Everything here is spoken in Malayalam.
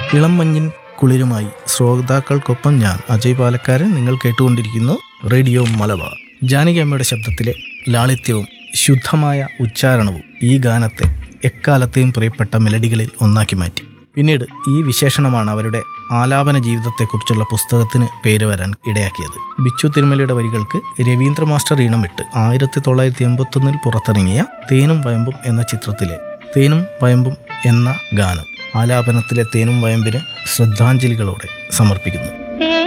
ഇളം മഞ്ഞിൻ കുളിരുമായി ശ്രോതാക്കൾക്കൊപ്പം ഞാൻ അജയ് പാലക്കാരൻ നിങ്ങൾ കേട്ടുകൊണ്ടിരിക്കുന്നു റേഡിയോ മലബാർ ജാനകി അമ്മയുടെ ശബ്ദത്തിലെ ലാളിത്യവും ശുദ്ധമായ ഉച്ചാരണവും ഈ ഗാനത്തെ എക്കാലത്തെയും പ്രിയപ്പെട്ട മെലഡികളിൽ ഒന്നാക്കി മാറ്റി പിന്നീട് ഈ വിശേഷണമാണ് അവരുടെ ആലാപന ജീവിതത്തെക്കുറിച്ചുള്ള പുസ്തകത്തിന് പേര് വരാൻ ഇടയാക്കിയത് ബിച്ചു തിരുമലയുടെ വരികൾക്ക് രവീന്ദ്ര മാസ്റ്റർ ഈണമിട്ട് ആയിരത്തി തൊള്ളായിരത്തി എൺപത്തൊന്നിൽ പുറത്തിറങ്ങിയ തേനും വയമ്പും എന്ന ചിത്രത്തിലെ തേനും വയമ്പും എന്ന ഗാനം ആലാപനത്തിലെ തേനും വയമ്പിന് ശ്രദ്ധാഞ്ജലികളോടെ സമർപ്പിക്കുന്നു